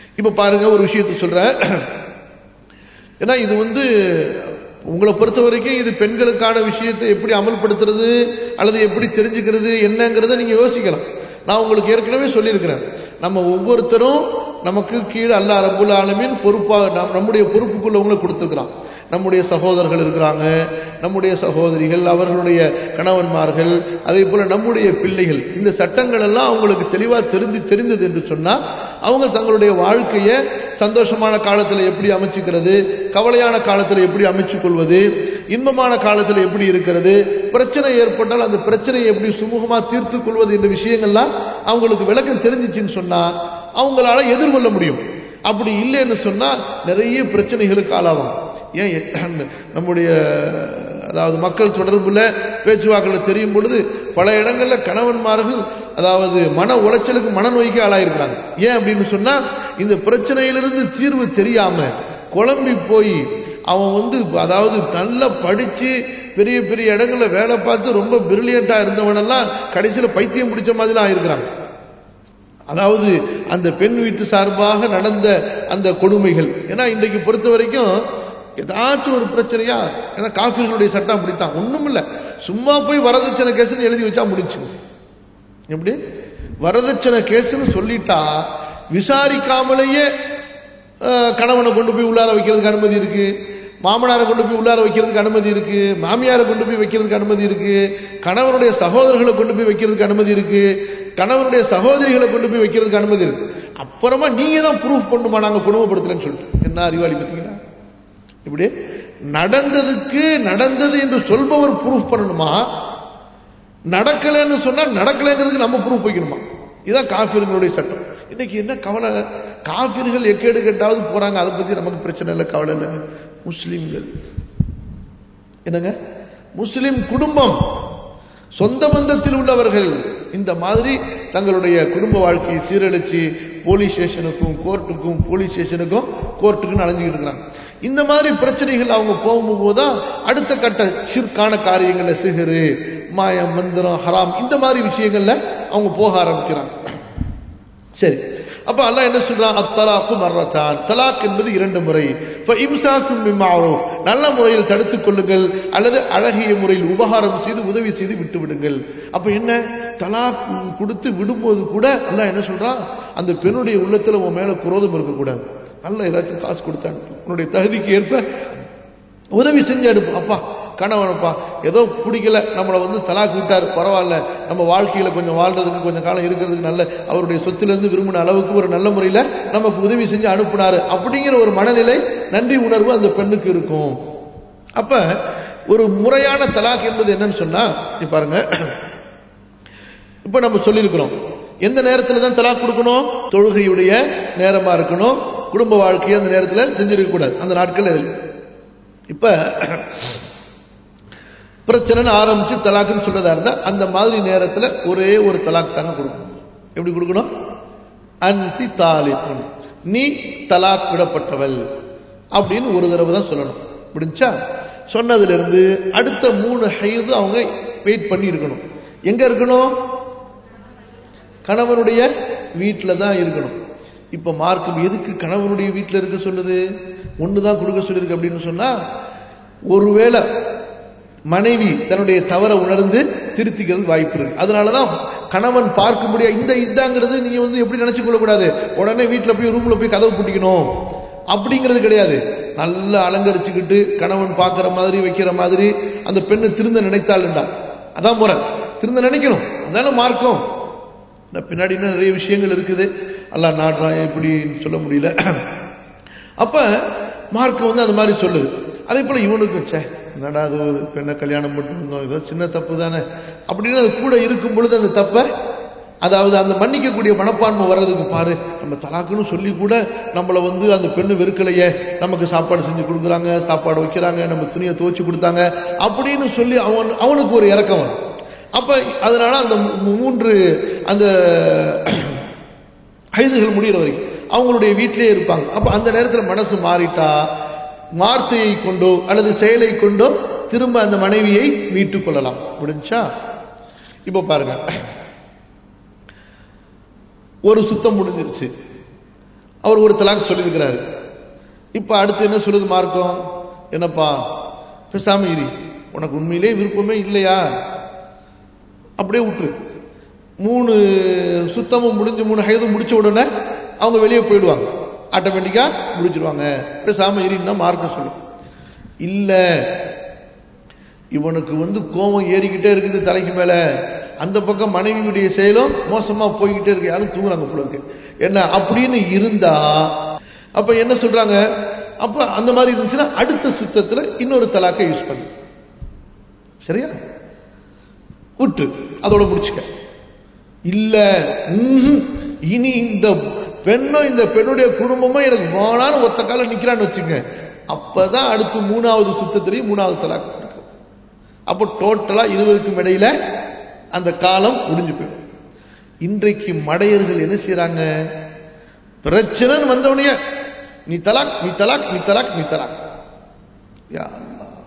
இப்ப பாருங்க ஒரு விஷயத்தை சொல்றேன் ஏன்னா இது வந்து உங்களை பொறுத்த வரைக்கும் இது பெண்களுக்கான விஷயத்தை எப்படி அமல்படுத்துறது அல்லது எப்படி தெரிஞ்சுக்கிறது என்னங்கிறத நீங்க யோசிக்கலாம் நான் உங்களுக்கு ஏற்கனவே சொல்லியிருக்கிறேன் நம்ம ஒவ்வொருத்தரும் நமக்கு கீழே அல்லா ரபுல் ஆலமின் பொறுப்பா நம்- நம்முடைய பொறுப்புக்குள்ளவங்களை கொடுத்துருக்கிறான் நம்முடைய சகோதரர்கள் இருக்கிறாங்க நம்முடைய சகோதரிகள் அவர்களுடைய கணவன்மார்கள் அதே போல நம்முடைய பிள்ளைகள் இந்த சட்டங்கள் எல்லாம் அவங்களுக்கு தெளிவா தெரிஞ்சு தெரிந்தது என்று சொன்னா அவங்க தங்களுடைய வாழ்க்கையை சந்தோஷமான காலத்தில் எப்படி அமைச்சுக்கிறது கவலையான காலத்தில் எப்படி அமைச்சுக் கொள்வது இன்பமான காலத்தில் எப்படி இருக்கிறது பிரச்சனை ஏற்பட்டால் அந்த பிரச்சனையை எப்படி சுமூகமா தீர்த்து கொள்வது என்ற விஷயங்கள்லாம் அவங்களுக்கு விளக்கம் தெரிஞ்சிச்சுன்னு சொன்னா அவங்களால எதிர்கொள்ள முடியும் அப்படி இல்லைன்னு சொன்னா நிறைய பிரச்சனைகளுக்கு ஆளாகும் ஏன் எ- நம்முடைய அதாவது மக்கள் தொடர்புல பேச்சுவாக்கில் தெரியும் பொழுது பல இடங்கள்ல கணவன்மார்கள் அதாவது மன உளைச்சலுக்கு மனநோய்க்கு ஆளாயிருக்கிறாங்க ஏன் அப்படின்னு சொன்னா இந்த பிரச்சனையிலிருந்து தீர்வு தெரியாம குழம்பி போய் அவன் வந்து அதாவது நல்லா படிச்சு பெரிய பெரிய இடங்கள்ல வேலை பார்த்து ரொம்ப பிரில்லியண்டா இருந்தவனெல்லாம் கடைசியில பைத்தியம் பிடிச்ச மாதிரி ஆயிருக்கிறாங்க அதாவது அந்த பெண் வீட்டு சார்பாக நடந்த அந்த கொடுமைகள் ஏன்னா இன்றைக்கு பொறுத்த வரைக்கும் ஏதாச்சும் ஒரு பிரச்சனையா ஏன்னா காஃபிர்களுடைய சட்டம் அப்படித்தான் ஒண்ணும் இல்ல சும்மா போய் வரதட்சணை கேஸ்னு எழுதி வச்சா முடிச்சு எப்படி வரதட்சணை கேஸ்னு சொல்லிட்டா விசாரிக்காமலேயே அஹ், கணவனை கொண்டு போய் உள்ளார வைக்கிறதுக்கு அனுமதி இருக்கு மாமனாரை கொண்டு போய் உள்ளார வைக்கிறதுக்கு அனுமதி இருக்கு மாமியாரை கொண்டு போய் வைக்கிறதுக்கு அனுமதி இருக்கு கணவனுடைய சகோதரர்களை கொண்டு போய் வைக்கிறதுக்கு அனுமதி இருக்கு கணவனுடைய சகோதரிகளை கொண்டு போய் வைக்கிறதுக்கு அனுமதி இருக்கு அப்புறமா நீங்க தான் ப்ரூஃப் பண்ணுமா நாங்க குடும்பப்படுத்தலன்னு சொல்லிட்டு என்ன அறிவாளி பார்த்தீங்களா இப்படி நடந்ததுக்கு நடந்தது என்று சொல்பவர் ப்ரூஃப் பண்ணணுமா நடக்கலைன்னு சொன்னா நடக்கலைங்கிறதுக்கு நம்ம ப்ரூஃப் வைக்கணுமா இதுதான் காஃபிர்களுடைய சட்டம் இன்னைக்கு என்ன கவலை காஃபிர்கள் எக்கேடு கெட்டாவது போறாங்க அதை பத்தி நமக்கு பிரச்சனை இல்லை கவலை இல்லைங்க முஸ்லிம்கள் என்னங்க முஸ்லிம் குடும்பம் சொந்த பந்தத்தில் உள்ளவர்கள் இந்த மாதிரி தங்களுடைய குடும்ப வாழ்க்கையை சீரழிச்சு போலீஸ் ஸ்டேஷனுக்கும் கோர்ட்டுக்கும் போலீஸ் ஸ்டேஷனுக்கும் கோர்ட்டுக்கும் அலைஞ்சிக்கிட்டு இருக்கிறாங்க இந்த மாதிரி பிரச்சனைகள் அவங்க போகும்போது தான் அடுத்த கட்ட ஷிர்கான காரியங்கள்ல சிகரு மாயம் மந்திரம் ஹராம் இந்த மாதிரி விஷயங்கள்ல அவங்க போக ஆரம்பிக்கிறாங்க சரி அப்ப அல்லாஹ் என்ன சொல்றான் அத்தலாக்கு மர்ரத்தான் தலாக் என்பது இரண்டு முறை இம்சாக்கும் மிம்மாரூஃப் நல்ல முறையில் தடுத்துக் கொள்ளுங்கள் அல்லது அழகிய முறையில் உபகாரம் செய்து உதவி செய்து விட்டு விடுங்கள் அப்ப என்ன தலாக் கொடுத்து விடும்போது கூட அல்லாஹ் என்ன சொல்றான் அந்த பெண்ணுடைய உள்ளத்துல உன் மேல குரோதம் இருக்கக்கூடாது நல்ல ஏதாச்சும் காசு கொடுத்து அனுப்பு உன்னுடைய தகுதிக்கு ஏற்ப உதவி செஞ்சு அனுப்பு அப்பா கணவனப்பா ஏதோ பிடிக்கல நம்மளை வந்து தலாக்கு விட்டார் பரவாயில்ல நம்ம வாழ்க்கையில கொஞ்சம் வாழ்றதுக்கு கொஞ்சம் காலம் இருக்கிறதுக்கு நல்ல அவருடைய சொத்திலிருந்து விரும்பின அளவுக்கு ஒரு நல்ல முறையில நமக்கு உதவி செஞ்சு அனுப்புனாரு அப்படிங்கிற ஒரு மனநிலை நன்றி உணர்வு அந்த பெண்ணுக்கு இருக்கும் அப்ப ஒரு முறையான தலாக் என்பது என்னன்னு சொன்னா இப்ப பாருங்க இப்ப நம்ம சொல்லியிருக்கிறோம் எந்த நேரத்துல தான் தலாக் கொடுக்கணும் தொழுகையுடைய நேரமா இருக்கணும் குடும்ப வாழ்க்கையை அந்த நேரத்துல செஞ்சிருக்க கூடாது அந்த நாட்கள் எதில் இப்ப பிரச்சனைன்னு ஆரம்பிச்சு தலாக்குன்னு சொல்றதா இருந்தா அந்த மாதிரி நேரத்துல ஒரே ஒரு தலாக் தாங்க கொடுக்கணும் எப்படி கொடுக்கணும் அன்சி தாலிப்புன் நீ தலாக் விடப்பட்டவள் அப்படின்னு ஒரு தடவை தான் சொல்லணும் முடிஞ்சா சொன்னதுல இருந்து அடுத்த மூணு ஹைது அவங்க வெயிட் பண்ணி இருக்கணும் எங்க இருக்கணும் கணவனுடைய வீட்டில் தான் இருக்கணும் இப்ப மார்க்கம் எதுக்கு கணவனுடைய வீட்டில் இருக்க சொல்லுது ஒன்று தான் கொடுக்க சொல்லியிருக்கு அப்படின்னு சொன்னா ஒருவேளை மனைவி தன்னுடைய தவற உணர்ந்து திருத்திக்கிறது வாய்ப்பு இருக்கு அதனாலதான் கணவன் பார்க்க முடியாது இந்த இதாங்கிறது நீங்க வந்து எப்படி நினைச்சு கொள்ளக்கூடாது உடனே வீட்டில் போய் ரூம்ல போய் கதவு பூட்டிக்கணும் அப்படிங்கிறது கிடையாது நல்லா அலங்கரிச்சுக்கிட்டு கணவன் பார்க்கிற மாதிரி வைக்கிற மாதிரி அந்த பெண்ணு திருந்த நினைத்தாள்டா அதான் முறை திருந்த நினைக்கணும் அதான மார்க்கம் நான் பின்னாடி இன்னும் நிறைய விஷயங்கள் இருக்குது அல்லாஹ் நாடுறான் எப்படின்னு சொல்ல முடியல அப்ப மார்க்கம் வந்து அந்த மாதிரி சொல்லுது அதே போல இவனுக்கும் சே என்னடா அது ஒரு பெண்ணை கல்யாணம் பண்ணி இருந்தோம் ஏதோ சின்ன தப்பு தானே அப்படின்னு அது கூட இருக்கும் பொழுது அந்த தப்பை அதாவது அந்த மன்னிக்கக்கூடிய மனப்பான்மை வர்றதுக்கு பாரு நம்ம தலாக்குன்னு சொல்லி கூட நம்மளை வந்து அந்த பெண்ணு வெறுக்கலையே நமக்கு சாப்பாடு செஞ்சு கொடுக்குறாங்க சாப்பாடு வைக்கிறாங்க நம்ம துணியை துவைச்சு கொடுத்தாங்க அப்படின்னு சொல்லி அவன் அவனுக்கு ஒரு இறக்கம் வரும் அப்ப அதனால அந்த மூ- மூன்று அந்த ஐதுகள் முடிகிற வரைக்கும் அவங்களுடைய வீட்டிலே இருப்பாங்க அப்ப அந்த நேரத்தில் மனசு மாறிட்டா வார்த்தையை கொண்டோ அல்லது செயலை கொண்டோ திரும்ப அந்த மனைவியை மீட்டுக் கொள்ளலாம் முடிஞ்சா இப்ப பாருங்க ஒரு சுத்தம் முடிஞ்சிருச்சு அவர் ஒரு தலாக் சொல்லியிருக்கிறாரு இப்ப அடுத்து என்ன சொல்லுது மார்க்கம் என்னப்பா பேசாம இரு உனக்கு உண்மையிலே விருப்பமே இல்லையா அப்படியே விட்டுரு மூணு சுத்தமும் முடிஞ்சு மூணு ஹைதும் முடிச்ச உடனே அவங்க வெளியே போயிடுவாங்க ஆட்டோமேட்டிக்கா முடிச்சிருவாங்க பேசாம இரின்னு தான் மார்க்க சொல்லும் இல்ல இவனுக்கு வந்து கோபம் ஏறிக்கிட்டே இருக்குது தலைக்கு மேல அந்த பக்கம் மனைவியுடைய செயலும் மோசமா போய்கிட்டே இருக்கு யாரும் தூங்குறாங்க போல இருக்கு என்ன அப்படின்னு இருந்தா அப்ப என்ன சொல்றாங்க அப்ப அந்த மாதிரி இருந்துச்சுன்னா அடுத்த சுத்தத்துல இன்னொரு தலாக்கை யூஸ் பண்ணு சரியா விட்டு அதோட முடிச்சுக்க இல்ல ம்ஹும், இனி இந்த பெண்ணும் இந்த பெண்ணுடைய குடும்பமும் எனக்கு வேணான்னு ஒத்த கால நிக்கிறான்னு வச்சுங்க அப்பதான் அடுத்து மூணாவது சுத்தத்திலையும் மூணாவது தலாக்கு கொடுக்குது அப்போ டோட்டலா இருவருக்கும் இடையில அந்த காலம் முடிஞ்சு போயிடும் இன்றைக்கு மடையர்கள் என்ன செய்யறாங்க பிரச்சனைன்னு வந்தவனைய நீ தலாக் நீ தலாக் நீ தலாக் நீ தலாக் யா அல்லாஹ்.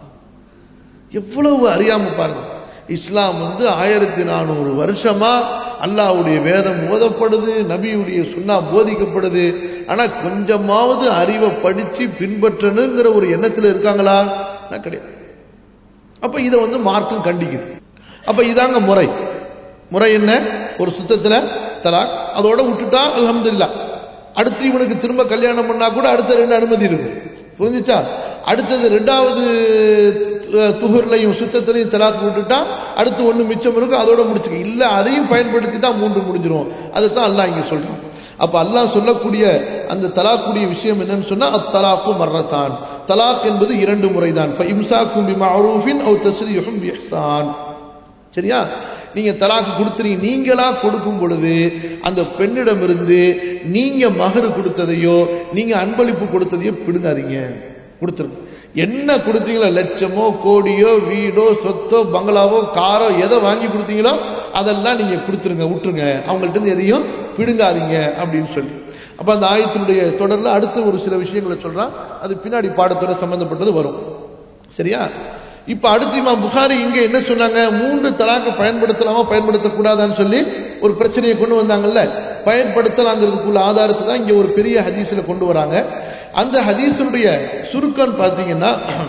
எவ்வளவு அறியாம பாருங்க இஸ்லாம் வந்து ஆயிரத்தி நானூறு வருஷமா அல்லாஹ்வுடைய வேதம் ஓதப்படுது நபியுடைய சுன்னா போதிக்கப்படுது ஆனா கொஞ்சமாவது அறிவை படிச்சு பின்பற்றணுங்கிற ஒரு எண்ணத்துல இருக்காங்களா நான் கிடையாது அப்ப இதை வந்து மார்க்கும் கண்டிக்குது அப்ப இதாங்க முறை முறை என்ன ஒரு சுத்தத்துல தலாக் அதோட விட்டுட்டா அல்ஹம்துலில்லாஹ் அடுத்து இவனுக்கு திரும்ப கல்யாணம் பண்ணா கூட அடுத்த ரெண்டு அனுமதி இருக்கும் புரிஞ்சுச்சா அடுத்தது ரெண்டாவது அஹ், துஹர்லையும் சுத்தத்திலையும் தலாக் விட்டுட்டா அடுத்து ஒண்ணு மிச்சம் இருக்கும் அதோட முடிச்சுக்க இல்ல அதையும் பயன்படுத்திட்டா மூன்று முடிஞ்சிரும் அதைத்தான் அல்லாஹ் இங்க சொல்றான் அப்ப அல்லாஹ் சொல்லக்கூடிய அந்த தலாக்குடைய விஷயம் என்னன்னு சொன்னா அத்தலாக்கு மர்ரத்தான் தலாக் என்பது இரண்டு முறைதான் இம்சாக்கும் பிமஅரூஃபின் அவு தஸ்ரீஹும் பிஹ்சான் சரியா நீங்க தலாக்கு கொடுத்துறீங்க நீங்களா கொடுக்கும் பொழுது அந்த பெண்ணிடமிருந்து நீங்க மகரு கொடுத்ததையோ நீங்க அன்பளிப்பு கொடுத்ததையோ பிடுங்காதீங்க கொடுத்துருங்க என்ன கொடுத்தீங்களோ லட்சமோ கோடியோ வீடோ சொத்தோ பங்களாவோ காரோ எதை வாங்கி கொடுத்தீங்களோ அதெல்லாம் நீங்க கொடுத்துருங்க விட்டுருங்க அவங்கள்ட்ட இருந்து எதையும் பிடுங்காதீங்க அப்படின்னு சொல்லி அப்ப அந்த ஆயத்தினுடைய தொடர்ல அடுத்த ஒரு சில விஷயங்களை சொல்றான் அது பின்னாடி பாடத்தோட சம்பந்தப்பட்டது வரும் சரியா இப்ப அடுத்து இமாம் புகாரி இங்க என்ன சொன்னாங்க மூன்று தலாக்கு பயன்படுத்தலாமா பயன்படுத்தக்கூடாதான்னு சொல்லி ஒரு பிரச்சனையை கொண்டு வந்தாங்கல்ல பயன்படுத்தலாங்கிறதுக்குள்ள ஆதாரத்தை தான் இங்க ஒரு பெரிய ஹதீஸ்ல கொண்டு வராங்க அந்த ஹதீஸுடைய சுருக்கம் பார்த்தீங்கன்னா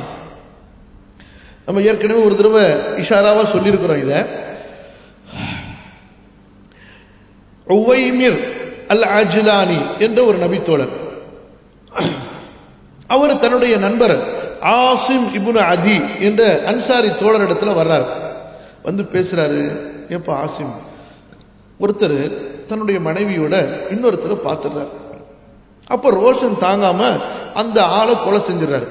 நம்ம ஏற்கனவே ஒரு தடவை இஷாராவா சொல்லியிருக்கிறோம் இதை உவைமிர் அல் அஜிலானி என்ற ஒரு நபித்தோழர் அவர் தன்னுடைய நண்பர் ஆசிம் இப்னு அதி என்ற அன்சாரி தோழரிடத்துல வர்றார் வந்து பேசுறாரு ஏப்பா ஆசிம் ஒருத்தர் தன்னுடைய மனைவியோட இன்னொருத்தரை பார்த்துடுறார் அப்ப ரோஷன் தாங்காம அந்த ஆளை கொலை செஞ்சிடறாரு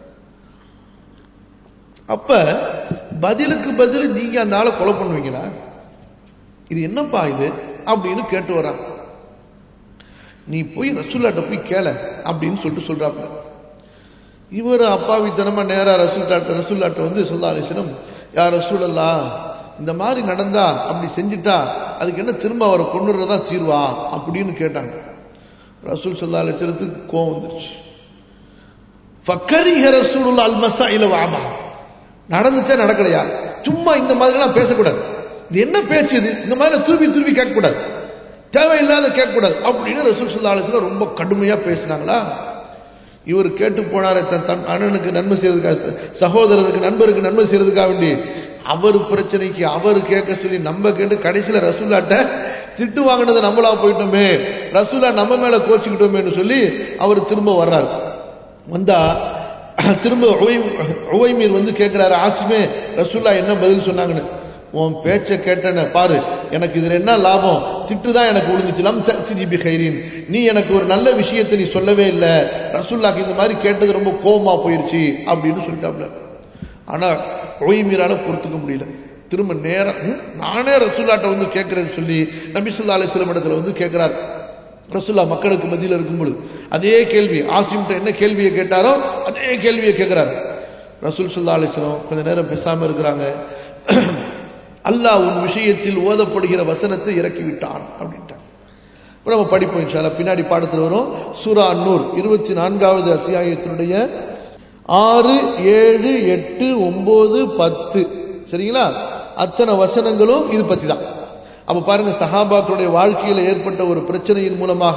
அப்ப பதிலுக்கு பதில் நீங்க அந்த ஆளை கொலை பண்ணுவீங்களா இது என்னப்பா இது அப்படின்னு கேட்டு வர்றான் நீ போய் ரசூல்லாட்ட போய் கேள அப்படின்னு சொல்லிட்டு சொல்றாப்ல இவர் அப்பாவித்தனமா நேரா ரசூல்லாட்ட ரசூல்லாட்ட வந்து சொல்லா அலிஸ்லம் யார் ரசூலல்லா இந்த மாதிரி நடந்தா அப்படி செஞ்சுட்டா அதுக்கு என்ன திரும்ப அவரை கொண்டுறதா தீர்வா அப்படின்னு கேட்டாங்க ரசூல் சொல்லா அலிஸ்லத்துக்கு கோவம் வந்துருச்சு ஃபக்கரிஹ ரசூலுல்லா அல் மஸாயில வாபா நடந்துச்சா நடக்கலையா சும்மா இந்த மாதிரிலாம் பேசக்கூடாது இது என்ன பேச்சு இது இந்த மாதிரி திருப்பி திருப்பி கேட்கக்கூடாது தேவையில்லாத கேட்கக்கூடாது அப்படின்னு ரசூல் சல்லா அலிஸ்லாம் ரொம்ப கடுமையா பேசினாங்களா இவர் கேட்டு போனாரே தன் தன் அண்ணனுக்கு நன்மை செய்யறதுக்காக சகோதரருக்கு நண்பருக்கு நன்மை செய்யறதுக்காக வேண்டி அவர் பிரச்சனைக்கு அவர் கேட்க சொல்லி நம்ம கேட்டு கடைசியில ரசூல்லாட்ட திட்டு வாங்கினது நம்மளா போயிட்டோமே ரசூலா நம்ம மேல கோச்சுக்கிட்டோமேன்னு சொல்லி அவர் திரும்ப வர்றாரு வந்தா திரும்ப உவைமீர் வந்து கேட்கிறாரு ஆசிமே ரசூல்லா என்ன பதில் சொன்னாங்கன்னு உன் பேச்சை கேட்டன பாரு எனக்கு இதுல என்ன லாபம் திட்டு தான் எனக்கு விழுந்துச்சு லம் தக்தி ஹைரின் நீ எனக்கு ஒரு நல்ல விஷயத்தை நீ சொல்லவே இல்லை ரசூல்லாக்கு இந்த மாதிரி கேட்டது ரொம்ப கோபமா போயிருச்சு அப்படின்னு சொல்லிட்டாப்ல ஆனா ஒய்மீரால பொறுத்துக்க முடியல திரும்ப நேரம் ம், நானே ரசூல்லாட்ட வந்து கேட்கிறேன்னு சொல்லி நபி சொல்லா அலிஸ்லம் இடத்துல வந்து கேட்கிறார் ரசூல்லா மக்களுக்கு மத்தியில் இருக்கும் பொழுது அதே கேள்வி ஆசிம்கிட்ட என்ன கேள்வியை கேட்டாரோ அதே கேள்வியை கேட்கிறார் ரசூல் சுல்லா அலிஸ்லம் கொஞ்ச நேரம் பேசாம இருக்கிறாங்க அல்லாஹ் உன் விஷயத்தில் ஓதப்படுகிற வசனத்தை இறக்கி விட்டான் அப்படின்ட்டான் இப்ப நம்ம படிப்போம் இன்ஷால்லா பின்னாடி பாடத்தில் வரும் சூரா நூர் இருபத்தி நான்காவது அத்தியாயத்தினுடைய ஆறு ஏழு எட்டு ஒன்பது பத்து சரிங்களா அத்தனை வசனங்களும் இது பத்தி தான் அப்ப பாருங்க சஹாபாக்களுடைய வாழ்க்கையில ஏற்பட்ட ஒரு பிரச்சனையின் மூலமாக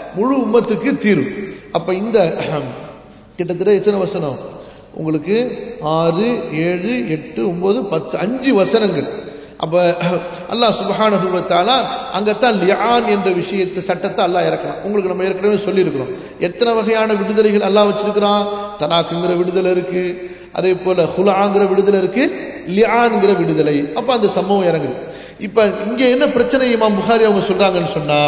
முழு உம்மத்துக்கு தீரும் அப்ப இந்த கிட்டத்தட்ட எத்தனை வசனம் உங்களுக்கு ஆறு ஏழு எட்டு ஒன்பது பத்து அஞ்சு வசனங்கள் அப்ப அல்லாஹ் சுபஹானஹு வ தஆலா அங்கத்தான் லியான் என்ற விஷயத்தை சட்டத்தை அல்லாஹ் இறக்கலாம் உங்களுக்கு நம்ம ஏற்கனவே சொல்லியிருக்கிறோம் எத்தனை வகையான விடுதலைகள் அல்லாஹ் வச்சிருக்கிறான் தலாக்குங்கிற விடுதலை இருக்கு அதே போல ஹுலாங்கிற விடுதலை இருக்கு லியான்ங்கிற விடுதலை அப்ப அந்த சம்பவம் இறங்குது இப்ப இங்க என்ன பிரச்சனை இமாம் புகாரி அவங்க சொல்றாங்கன்னு சொன்னா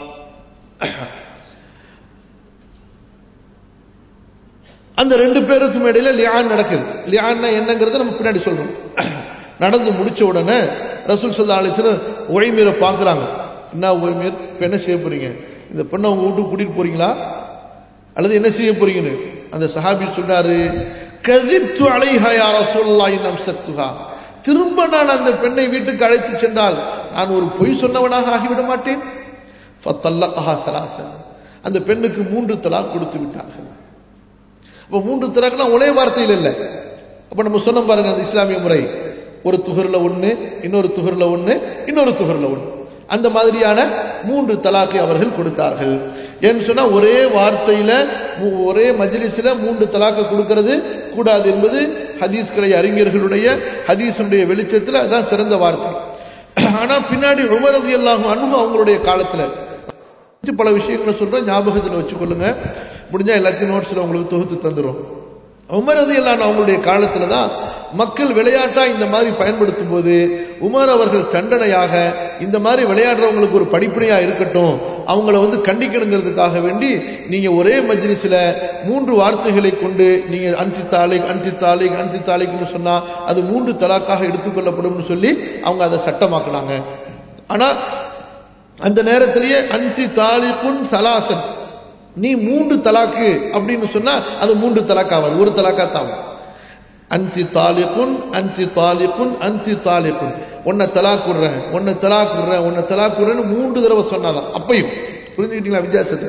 அந்த ரெண்டு பேருக்கும் இடையில லியான் நடக்குது லியான்னா என்னங்கிறத நம்ம பின்னாடி சொல்றோம் நடந்து முடிச்ச உடனே ரசூல் சல்லா அலிஸ்லாம் ஒய்மீரை பார்க்குறாங்க என்ன ஒய்மீர் இப்போ என்ன செய்ய போறீங்க இந்த பெண்ணை உங்க வீட்டுக்கு கூட்டிட்டு போறீங்களா அல்லது என்ன செய்ய போறீங்கன்னு அந்த சஹாபி சொல்றாரு கதிப்து அலைஹா யா ரசூலுல்லாஹி நம்சத்துஹா திரும்ப நான் அந்த பெண்ணை வீட்டுக்கு அழைத்து சென்றால் நான் ஒரு பொய் சொன்னவனாக ஆகிவிட மாட்டேன் ஃபத்தல்லகஹா சலாசன் அந்த பெண்ணுக்கு மூன்று தலாக் கொடுத்து விட்டார்கள் அப்ப மூன்று தலாக்லாம் ஒரே வார்த்தையில் இல்லை அப்ப நம்ம சொன்னோம் பாருங்க அந்த இஸ்லாமிய முறை ஒரு துகர்ல ஒண்ணு இன்னொரு துகர்ல ஒண்ணு இன்னொரு துகர்ல ஒண்ணு அந்த மாதிரியான மூன்று தலாக்கை அவர்கள் கொடுத்தார்கள் ஏன்னு சொன்னா ஒரே வார்த்தையில மூ- ஒரே மஜ்லிஸ்ல மூன்று தலாக்கை கொடுக்கிறது கூடாது என்பது ஹதீஸ் கலை அறிஞர்களுடைய ஹதீஸுடைய வெளிச்சத்துல அதான் சிறந்த வார்த்தை ஆனா பின்னாடி உமரது எல்லாம் அனுபவம் அவங்களுடைய காலத்துல இன்னும் பல விஷயங்களை சொல்றேன் ஞாபகத்தில் வச்சுக்கொள்ளுங்க முடிஞ்சா எல்லாத்தையும் நோட்ஸ்ல உங்களுக்கு தொகுத்து தந்துரும் உமர் அது எல்லாம் அவங்களுடைய காலத்துல தான் மக்கள் விளையாட்டா இந்த மாதிரி பயன்படுத்தும் போது உமர் அவர்கள் தண்டனையாக இந்த மாதிரி விளையாடுறவங்களுக்கு ஒரு படிப்படியா இருக்கட்டும் அவங்கள வந்து கண்டிக்கணுங்கிறதுக்காக வேண்டி நீங்க ஒரே மஜ்லிஸ்ல மூன்று வார்த்தைகளை கொண்டு நீங்க அன்சி தாலிக் அன்சி தாலிக் அன்சி தாலிக்னு சொன்னா அது மூன்று தலாக்காக எடுத்துக்கொள்ளப்படும்னு சொல்லி அவங்க அதை சட்டமாக்குனாங்க ஆனா அந்த நேரத்திலேயே அன்சி தாலிக்குன் சலாசன் நீ மூன்று தலாக்கு அப்படின்னு சொன்னா அது மூன்று தலாக் ஆகாது ஒரு தலாக்கா தான் அன்தி தாலிக்குன் அன்தி தாலிக்குன் அன்தி தாலிக்குன் உன்னை தலாக் விடுறேன் உன்னை தலாக் விடுறேன் உன்னை தலாக் விடுறேன்னு மூன்று தடவை சொன்னாதான் அப்பையும் புரிஞ்சுக்கிட்டீங்களா வித்தியாசத்தை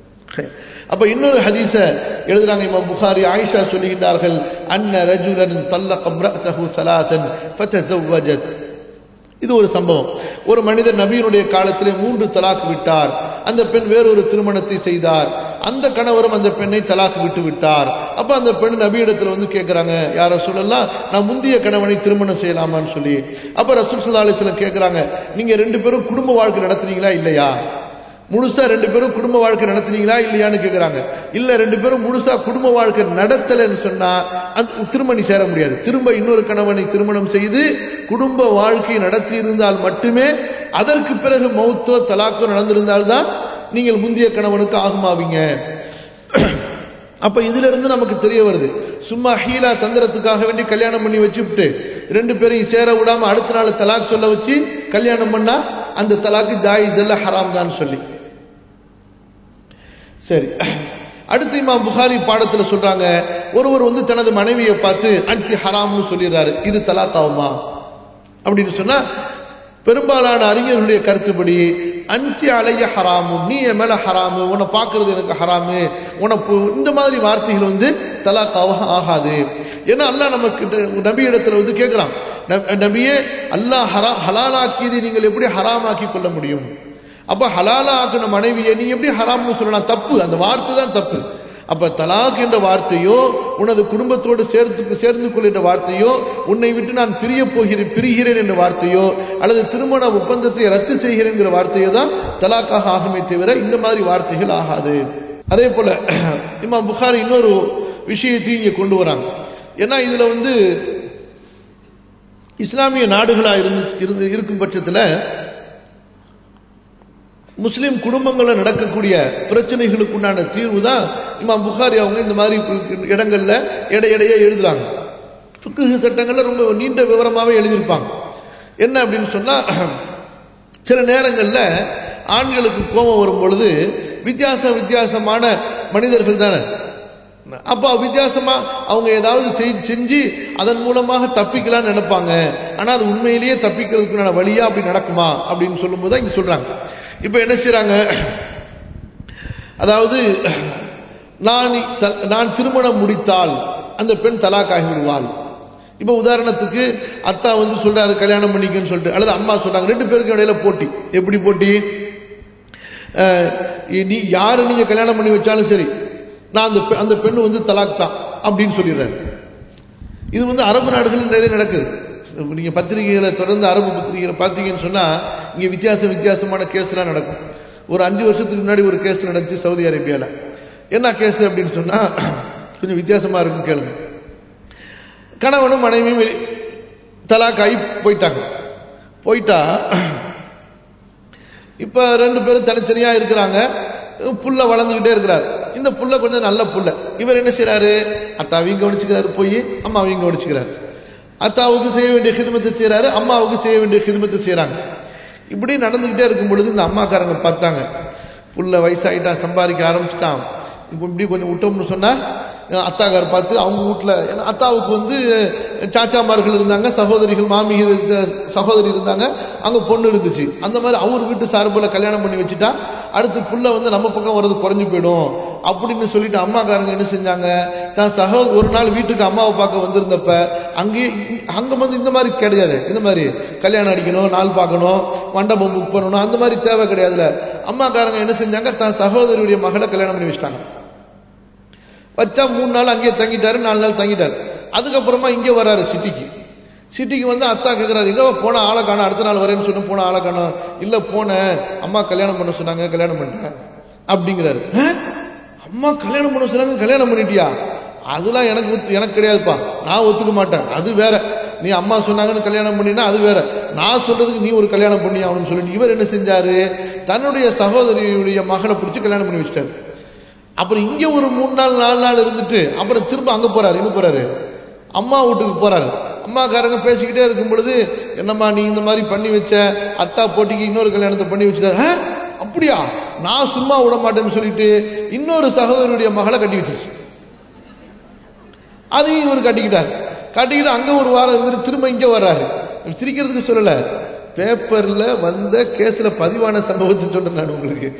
அப்ப இன்னொரு ஹதீஸ எழுதுறாங்க இமாம் புகாரி ஆயிஷா சொல்லுகின்றார்கள் அன்ன ரஜுலன் தல்லக இம்ரஅத்தஹு சலாசன் ஃபதஸவ்வஜத் இது ஒரு சம்பவம் ஒரு மனிதர் நபியினுடைய காலத்திலே மூன்று தலாக் விட்டார் அந்த பெண் வேறொரு திருமணத்தை செய்தார் அந்த கணவரும் அந்த பெண்ணை தலாக் விட்டு விட்டார் அப்ப அந்த பெண் நபியிடத்துல வந்து கேட்கிறாங்க யார சொல்லலாம் நான் முந்தைய கணவனை திருமணம் செய்யலாமான்னு சொல்லி அப்ப ரசூல் சல்லா அலிஸ்லாம் கேட்கிறாங்க நீங்க ரெண்டு பேரும் குடும்ப வாழ்க்கை நடத்துனீங்களா இல்லையா முழுசா ரெண்டு பேரும் குடும்ப வாழ்க்கை நடத்துனீங்களா இல்லையான்னு கேக்குறாங்க இல்ல ரெண்டு பேரும் முழுசா குடும்ப வாழ்க்கை நடத்தலைன்னு சொன்னா அந்த திருமணி சேர முடியாது திரும்ப இன்னொரு கணவனை திருமணம் செய்து குடும்ப வாழ்க்கை நடத்தி இருந்தால் மட்டுமே அதற்கு பிறகு மௌத்தோ தலாக்கோ நடந்திருந்தால்தான் நீங்கள் முந்தைய கணவனுக்கு ஆகுமாவீங்க அப்ப இதுல இருந்து நமக்கு தெரிய வருது சும்மா ஹீலா தந்திரத்துக்காக வேண்டி கல்யாணம் பண்ணி வச்சுவிட்டு ரெண்டு பேரையும் சேர விடாம அடுத்த நாள் தலாக் சொல்ல வச்சு கல்யாணம் பண்ணா அந்த தலாக்கு ஜாயிஸ் இல்ல ஹராம் தான் சொல்லி சரி அடுத்து இமாம் புகாரி பாடத்துல சொல்றாங்க ஒருவர் வந்து தனது மனைவியை பார்த்து அன்டி ஹராம்னு சொல்லிடுறாரு இது தலாக்காவுமா அப்படின்னு சொன்னா பெரும்பாலான அறிஞர்களுடைய கருத்துப்படி அன்சி அலைய ஹராமு நீ என் மேல ஹராமு உன்னை பார்க்கறது எனக்கு ஹராமு உனக்கு இந்த மாதிரி வார்த்தைகள் வந்து தலாக்காவாக ஆகாது ஏன்னா அல்லாஹ் நமக்கு நபி இடத்துல வந்து கேட்கிறான் நப- நபியே அல்லாஹ் ஹரா ஹலாலாக்கியதை நீங்கள் எப்படி ஹராமாக்கி கொள்ள முடியும் அப்ப ஹலாலா ஆக்கின மனைவியை நீங்க எப்படி ஹராம்னு சொல்லலாம் தப்பு அந்த வார்த்தை தான் தப்பு அப்ப தலாக் என்ற வார்த்தையோ உனது குடும்பத்தோடு சேர்த்து சேர்ந்து கொள் என்ற வார்த்தையோ உன்னை விட்டு நான் பிரிய போகிறேன் பிரிகிறேன் என்ற வார்த்தையோ அல்லது திருமண ஒப்பந்தத்தை ரத்து செய்கிறேன் என்கிற வார்த்தையோ தான் தலாக்காக ஆகுமே தவிர இந்த மாதிரி வார்த்தைகள் ஆகாது அதே போல இமாம் புகாரி இன்னொரு விஷயத்தையும் இங்க கொண்டு வராங்க ஏன்னா இதுல வந்து இஸ்லாமிய நாடுகளா இருந்து இருந்து இருக்கும் பட்சத்துல முஸ்லிம் குடும்பங்களில் நடக்கக்கூடிய பிரச்சனைகளுக்கு உண்டான தீர்வு தான் இமாம் புகாரி அவங்க இந்த மாதிரி இடங்கள்ல இடையிடையே எழுதுறாங்க ஃபிக்ஹு சட்டங்கள்ல ரொம்ப நீண்ட விவரமாவே எழுதியிருப்பாங்க என்ன அப்படின்னு சொன்னா சில நேரங்கள்ல ஆண்களுக்கு கோபம் வரும் பொழுது வித்தியாச வித்தியாசமான மனிதர்கள் தானே அப்ப வித்தியாசமா அவங்க ஏதாவது செய்- செஞ்சு அதன் மூலமாக தப்பிக்கலாம்னு நினைப்பாங்க ஆனா அது உண்மையிலேயே தப்பிக்கிறதுக்குண்டான வழியா அப்படி நடக்குமா அப்படின்னு சொல்லும்போது தான் இங்க சொல்றாங்க இப்ப என்ன செய்றாங்க அதாவது நான் த- நான் திருமணம் முடித்தால் அந்த பெண் தலாக்காகி விடுவாள் இப்ப உதாரணத்துக்கு அத்தா வந்து சொல்றாரு கல்யாணம் பண்ணிக்கன்னு சொல்லிட்டு அல்லது அம்மா சொல்றாங்க ரெண்டு பேருக்கு இடையில போட்டி எப்படி போட்டி அஹ், நீ யாரு நீங்க கல்யாணம் பண்ணி வச்சாலும் சரி நான் அந்த பெ- அந்த பெண்ணு வந்து தலாக் தான் அப்படின்னு சொல்லிடுறாரு இது வந்து அரபு நாடுகள் நிறைய நடக்குது இப்ப நீங்க பத்திரிகைகளை தொடர்ந்து அரபு பத்திரிகைகளை பார்த்தீங்கன்னு சொன்னா இங்க வித்தியாச வித்தியாசமான கேஸ்லாம் நடக்கும் ஒரு அஞ்சு வருஷத்துக்கு முன்னாடி ஒரு கேஸ் நடந்துச்சு சவுதி அரேபியால என்ன கேஸ் அப்படின்னு சொன்னா கொஞ்சம் வித்தியாசமா இருக்கும் கேளுங்க கணவனும் மனைவியும் வெளி- தலாக் ஆகி போயிட்டாங்க போயிட்டா இப்ப ரெண்டு பேரும் தனித்தனியா இருக்கிறாங்க புள்ள வளர்ந்துகிட்டே இருக்கிறார் இந்த புள்ள கொஞ்சம் நல்ல புள்ள இவர் என்ன செய்றாரு அத்தாவையும் கவனிச்சுக்கிறாரு போய் அம்மாவையும் கவனிச்சுக்கிறாரு அத்தாவுக்கு செய்ய வேண்டிய ஹிதமத்தை செய்றாரு அம்மாவுக்கு செய்ய வேண்டிய ஹிதமத்தை செய்றாங்க இப்படி நடந்துகிட்டே இருக்கும் பொழுது இந்த அம்மாக்காரங்க பார்த்தாங்க புள்ள வயசாயிட்டான் சம்பாதிக்க ஆரம்பிச்சிட்டான் இப்போ இப்படி கொஞ்சம் விட்டோம்னு சொன்னா அஹ் அத்தாக்கார் பார்த்து அவங்க வீட்டுல ஏன்னா அத்தாவுக்கு வந்து சாச்சாமார்கள் இருந்தாங்க சகோதரிகள் மாமிகள் இருந்த சகோதரி இருந்தாங்க அங்க பொண்ணு இருந்துச்சு அந்த மாதிரி அவர் வீட்டு சார்பில் கல்யாணம் பண்ணி வச்சுட்டா அடுத்து புள்ள வந்து நம்ம பக்கம் வர்றது குறைஞ்சு போயிடும் அப்படின்னு சொல்லிட்டு அம்மாக்காரங்க என்ன செஞ்சாங்க தான் சகோ ஒரு நாள் வீட்டுக்கு அம்மாவை பார்க்க வந்திருந்தப்ப அங்கேயே அங்க வந்து இந்த மாதிரி கிடையாது இந்த மாதிரி கல்யாணம் அடிக்கணும் நாள் பார்க்கணும் மண்டபம் புக் பண்ணணும் அந்த மாதிரி தேவை கிடையாதுல அம்மாக்காரங்க என்ன செஞ்சாங்க தான் சகோதரியுடைய மகளை கல்யாணம் பண்ணி வச்சிட்டாங்க வச்சா மூணு நாள் அங்கேயே தங்கிட்டாரு நாலு நாள் தங்கிட்டாரு அதுக்கப்புறமா இங்கே வராரு சிட்டிக்கு சிட்டிக்கு வந்து அத்தா கேட்குறாரு எங்க போன ஆளை காணோம் அடுத்த நாள் வரேன்னு சொன்ன போன ஆளை காணோம் இல்ல போனேன் அம்மா கல்யாணம் பண்ண சொன்னாங்க கல்யாணம் பண்ணிட்டேன் அப்படிங்கிறாரு "ஆ? அம்மா கல்யாணம் பண்ண சொன்னாங்க கல்யாணம் பண்ணிட்டியா அதெல்லாம் எனக்கு ஒத்து- எனக்கு கிடையாதுப்பா நான் ஒத்துக்க மாட்டேன் அது வேற நீ அம்மா சொன்னாங்கன்னு கல்யாணம் பண்ணினா அது வேற நான் சொல்றதுக்கு நீ ஒரு கல்யாணம் பண்ணி ஆகணும்னு சொல்லிட்டு இவர் என்ன செஞ்சாரு தன்னுடைய சகோதரியுடைய மகளை பிடிச்சி கல்யாணம் பண்ணி வச்சிட்டாரு அப்புறம் இங்க ஒரு மூணு நாள் நாலு நாள் இருந்துட்டு அப்புறம் திரும்ப அங்க போறாரு எங்க போறாரு அம்மா வீட்டுக்கு போறாரு அம்மாக்காரங்க பேசிக்கிட்டே இருக்கும் பொழுது என்னம்மா நீ இந்த மாதிரி பண்ணி வச்ச அத்தா போட்டிக்கு இன்னொரு கல்யாணத்தை பண்ணி வச்சுட்டாரு "ஆ? அப்படியா நான் சும்மா விட மாட்டேன்னு சொல்லிட்டு இன்னொரு சகோதரனுடைய மகளை கட்டி வச்சிருச்சு அதையும் இவர் கட்டிக்கிட்டாரு கட்டிக்கிட்டு அங்க ஒரு வாரம் இருந்துட்டு திரும்ப இங்க வர்றாரு சிரிக்கிறதுக்கு சொல்லல பேப்பர்ல வந்த கேஸ்ல பதிவான சம்பவத்தை சொன்னேன் நான் உங்களுக்கு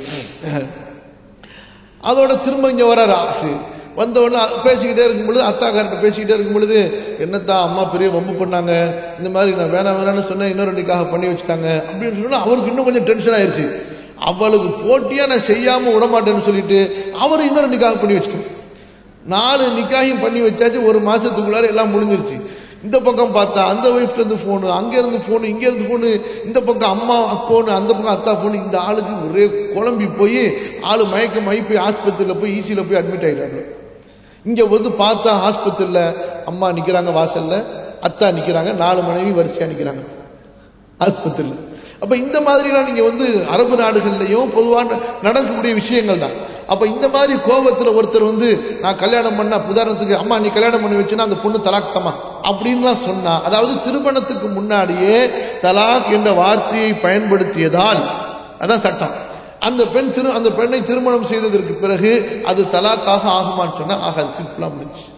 அதோட திரும்ப இங்க வராரு ஆசு வந்த உடனே பேசிக்கிட்டே இருக்கும் பொழுது அத்தாக்கார்ட்ட பேசிக்கிட்டே இருக்கும் பொழுது என்னத்தா அம்மா பெரிய வம்பு பண்ணாங்க இந்த மாதிரி நான் வேணாம் வேணாம்னு சொன்னேன் இன்னொரு நிக்காக பண்ணி வச்சுட்டாங்க அப்படின்னு சொன்னா அவருக்கு இன்னும் கொஞ்சம் டென்ஷன் ஆயிருச்சு அவளுக்கு போட்டியா நான் செய்யாம விட மாட்டேன்னு சொல்லிட்டு அவர் இன்னொரு நிக்காக பண்ணி வச்சுட்டார் நாலு நிக்காயும் பண்ணி வச்சாச்சு ஒரு மாசத்துக்குள்ளார எல்லாம் முடிஞ்சிருச்சு இந்த பக்கம் பார்த்தா அந்த ஒய்ஃப்ல இருந்து போனு அங்க இருந்து போனு இங்க இருந்து போனு இந்த பக்கம் அம்மா போனு அந்த பக்கம் அத்தா போனு இந்த ஆளுக்கு ஒரே குழம்பி போய் ஆளு மயக்கமாயி போய் ஆஸ்பத்திரியில போய் ஈசியில போய் அட்மிட் ஆயிட்டாங்க இங்க வந்து பார்த்தா ஆஸ்பத்திரியில அம்மா நிக்கிறாங்க வாசல்ல அத்தா நிக்கிறாங்க நாலு மனைவி வரிசையா நிக்கிறாங்க ஆஸ்பத்திரியில் அப்ப இந்த மாதிரிலாம் நீங்க வந்து அரபு நாடுகள்லயும் பொதுவான நடக்கக்கூடிய விஷயங்கள் தான் அப்ப இந்த மாதிரி கோபத்துல ஒருத்தர் வந்து நான் கல்யாணம் பண்ண உதாரணத்துக்கு அம்மா நீ கல்யாணம் பண்ணி வச்சுன்னா அந்த பொண்ணு தலாக்தமா அப்படின்லாம் சொன்னா அதாவது திருமணத்துக்கு முன்னாடியே தலாக் என்ற வார்த்தையை பயன்படுத்தியதால் அதான் சட்டம் அந்த பெண் திரு அந்த பெண்ணை திருமணம் செய்ததற்கு பிறகு அது தலாக்காக ஆகுமான்னு சொன்னா ஆகாது சிம்பிளா முடிஞ்சு